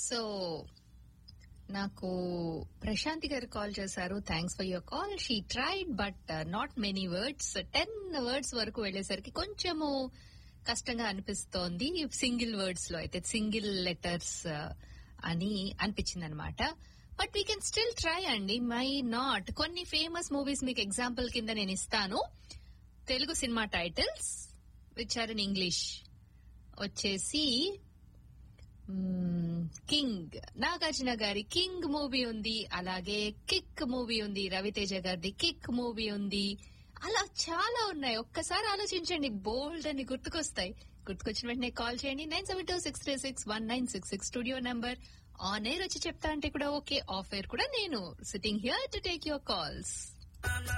so నాకు ప్రశాంతి గారు call చేశారు thanks for your call she tried but not many words ten words వరకు వెళ్లేసరికి కొంచెము కష్టంగా అనిపిస్తోంది సింగిల్ వర్డ్స్ లో అయితే సింగిల్ లెటర్స్ అని అనిపించింది అనమాట but we can still try అండి మై నాట్ కొన్ని ఫేమస్ మూవీస్ మీకు ఎగ్జాంపుల్ కింద నేను ఇస్తాను Telugu cinema titles which are in English వచ్చేసి కింగ్ నాగార్జున గారి కింగ్ మూవీ ఉంది అలాగే కిక్ మూవీ ఉంది రవితేజ గారిది కిక్ మూవీ ఉంది అలా చాలా ఉన్నాయి ఒక్కసారి ఆలోచించండి బోల్డ్ అని గుర్తుకొస్తాయి గుర్తుకొచ్చిన వెంటనే కాల్ చేయండి nine seven two six three six one nine six six studio number on air వచ్చి చెప్తా అంటే కూడా ఓకే ఆఫ్ ఎయిర్ కూడా నేను sitting here to take your calls